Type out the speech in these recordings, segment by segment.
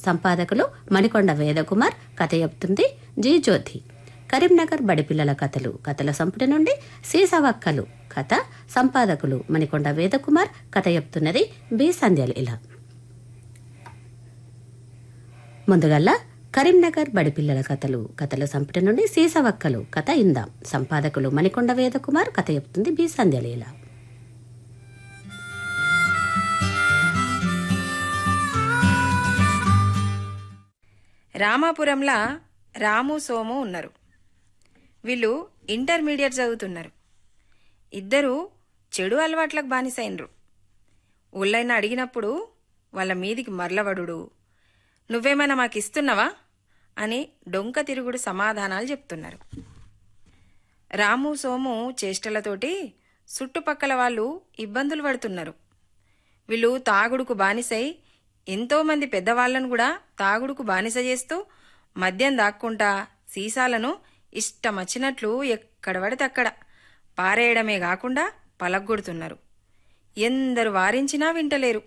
సంపాదకులు మణికొండ వేదకుమార్ కథ చెప్తుంది జీ జ్యోతి కరీంనగర్ బడిపిల్లల కథలు కథల సంపుటి నుండి సీసవక్కలు కథ సంపాదకులు మణికొండ వేదకుమార్ కథ చెప్తున్నది బి సంధ్యలు ఇలా ముందుగల్లా కరీంనగర్ బడిపిల్లల కథలు కథల సంపుటి నుండి సీసవక్కలు కథ ఇందాం సంపాదకులు మణికొండ వేదకుమార్ కథ చెప్తుంది బి సంధ్యలీల రామాపురంలా రాము సోము ఉన్నారు వీళ్ళు ఇంటర్మీడియట్ చదువుతున్నారు ఇద్దరు చెడు అలవాట్లకు బానిసైనరు ఊళ్ళైనా అడిగినప్పుడు వాళ్ళ మీదికి మరలవడు నువ్వేమైనా మాకు ఇస్తున్నావా అని డొంక తిరుగుడు సమాధానాలు చెప్తున్నారు రాము సోము చేష్టలతోటి చుట్టుపక్కల వాళ్ళు ఇబ్బందులు పడుతున్నారు వీళ్ళు తాగుడుకు బానిసై ఎంతోమంది పెద్దవాళ్లను కూడా తాగుడుకు బానిస చేస్తూ మద్యం దాక్కుంటా సీసాలను ఇష్టమచ్చినట్లు ఎక్కడ పడితే అక్కడ పారేయడమే కాకుండా పలగ్గొడుతున్నారు ఎందరు వారించినా వింటలేరు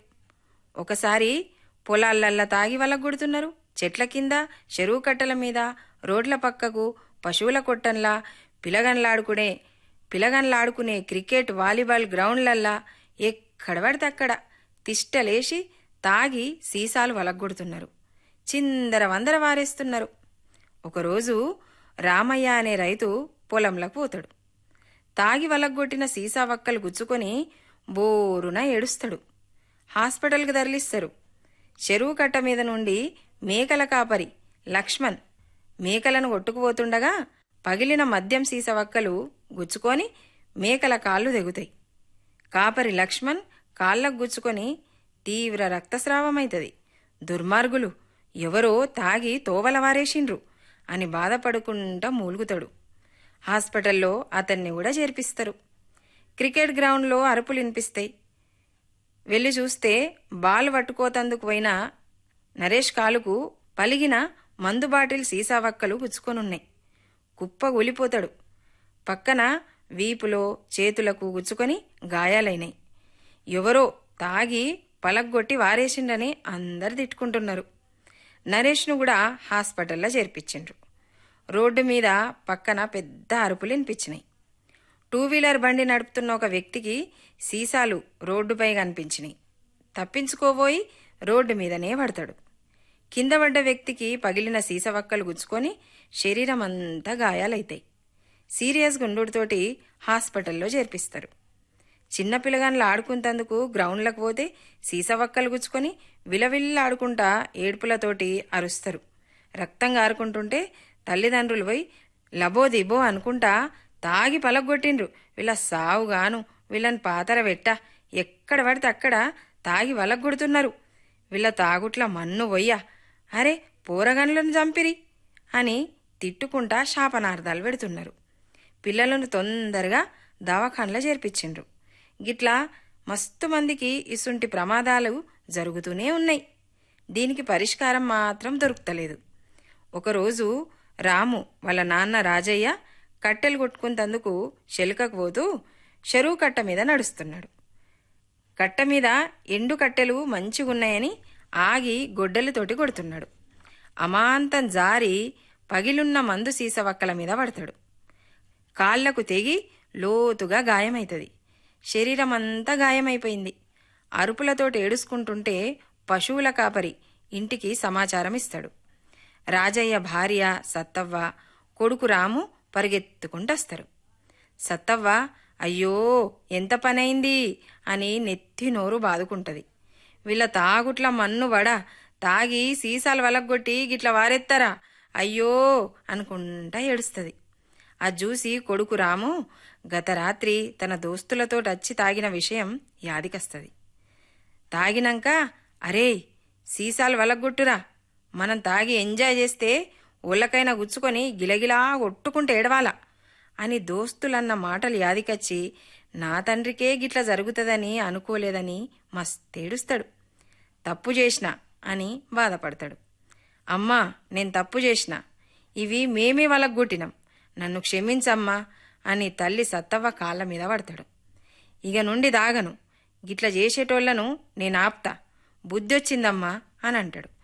ఒకసారి పొలాలల్లా తాగి వలగొడుతున్నారు చెట్ల కింద చెరువు కట్టల మీద రోడ్ల పక్కకు పశువుల కొట్టంలా పిలగన్లాడుకునే పిలగన్లాడుకునే క్రికెట్ వాలీబాల్ గ్రౌండ్లల్లా ఎక్కడ పడితే అక్కడ తిష్టలేసి తాగి సీసాలు వలగొడుతున్నారు చిందర వందర వారేస్తున్నారు ఒకరోజు రామయ్య అనే రైతు పొలంలోకి పోతాడు తాగి వలగొట్టిన సీసా వక్కలు గుచ్చుకొని బోరున ఏడుస్తాడు హాస్పిటల్కి తరలిస్తారు చెరువు కట్ట మీద నుండి మేకల కాపరి లక్ష్మణ్ మేకలను కొట్టుకుపోతుండగా పగిలిన మద్యం సీస వక్కలు గుచ్చుకొని మేకల కాళ్ళు తెగుతాయి కాపరి లక్ష్మణ్ కాళ్ళకు గుచ్చుకొని తీవ్ర రక్తస్రావమైతది దుర్మార్గులు ఎవరో తాగి తోవల వారేసిండ్రు అని బాధపడుకుంటా మూలుగుతాడు హాస్పిటల్లో అతన్ని కూడా చేర్పిస్తారు క్రికెట్ గ్రౌండ్లో అరుపులు వినిపిస్తాయి వెళ్ళి చూస్తే బాల్ పట్టుకోతందుకు పోయిన నరేష్ కాలుకు పలిగిన మందు బాటిల్ సీసా వక్కలు గుచ్చుకొనున్నాయి కుప్ప కూలిపోతాడు పక్కన వీపులో చేతులకు గుచ్చుకొని గాయాలైనాయి ఎవరో తాగి పలగ్గొట్టి వారేసిండని అందరు తిట్టుకుంటున్నారు నరేష్ను కూడా హాస్పిటల్లో చేర్పించిండ్రు రోడ్డు మీద పక్కన పెద్ద అరుపులు వినిపించినాయి టూ వీలర్ బండి నడుపుతున్న ఒక వ్యక్తికి సీసాలు రోడ్డుపై కనిపించినాయి తప్పించుకోబోయి రోడ్డు మీదనే పడతాడు కింద పడ్డ వ్యక్తికి పగిలిన సీసవక్కలు గుచ్చుకొని శరీరం అంతా గాయాలైతాయి సీరియస్ గుండుతోటి హాస్పిటల్లో చేర్పిస్తారు చిన్న పిల్లగాన్లు ఆడుకుంటందుకు గ్రౌండ్లకు పోతే సీసవక్కలు గుచ్చుకొని విలవిల్లాడుకుంటా ఏడుపులతోటి అరుస్తారు రక్తం గారుకుంటుంటే తల్లిదండ్రులు పోయి లబోదిబో అనుకుంటా తాగి పలగొట్టిండ్రు వీళ్ళ సావుగాను వీళ్ళని పాతర పెట్ట ఎక్కడ పడితే అక్కడ తాగి వలగొడుతున్నారు వీళ్ళ తాగుట్ల మన్ను వొయ్యా అరే పోరగన్లను చంపిరి అని తిట్టుకుంటా శాపనార్థాలు పెడుతున్నారు పిల్లలను తొందరగా దవాఖాన్లో చేర్పించిండ్రు గిట్లా మస్తు మందికి ఇసుంటి ప్రమాదాలు జరుగుతూనే ఉన్నాయి దీనికి పరిష్కారం మాత్రం దొరుకుతలేదు ఒకరోజు రాము వాళ్ళ నాన్న రాజయ్య కట్టెలు కొట్టుకుంటందుకు శెలుకకు పోతూ చెరువు కట్ట మీద నడుస్తున్నాడు కట్ట మీద ఎండు కట్టెలు మంచిగున్నాయని ఆగి గొడ్డలితోటి కొడుతున్నాడు అమాంతం జారి పగిలున్న మందు సీస వక్కల మీద పడతాడు కాళ్లకు తెగి లోతుగా గాయమైతది శరీరం అంతా గాయమైపోయింది అరుపులతోటి ఏడుసుకుంటుంటే పశువుల కాపరి ఇంటికి సమాచారం ఇస్తాడు రాజయ్య భార్య సత్తవ్వ కొడుకు రాము పరిగెత్తుకుంటొస్తారు సత్తవ్వ అయ్యో ఎంత పనైంది అని నెత్తి నోరు బాదుకుంటది వీళ్ళ తాగుట్ల మన్ను వడ తాగి సీసాలు వలగొట్టి గిట్ల వారెత్తారా అయ్యో అనుకుంటా ఏడుస్తుంది అది చూసి కొడుకు రాము గత రాత్రి తన దోస్తులతో వచ్చి తాగిన విషయం యాదికస్తది తాగినాక అరే సీసాలు వలగొట్టురా మనం తాగి ఎంజాయ్ చేస్తే ఊళ్ళకైనా గుచ్చుకొని గిలగిలా కొట్టుకుంటే ఏడవాలా అని దోస్తులన్న మాటలు యాదికచ్చి నా తండ్రికే గిట్ల జరుగుతుందని అనుకోలేదని మస్తేడుస్తాడు తప్పు చేసిన అని బాధపడతాడు అమ్మా నేను తప్పు చేసిన ఇవి మేమే వలగొట్టినాం నన్ను క్షమించమ్మా అని తల్లి సత్తవ్వ కాళ్ళ మీద పడతాడు ఇక నుండి దాగను గిట్ల చేసేటోళ్లను నేను ఆప్తా బుద్ధొచ్చిందమ్మా అని అంటాడు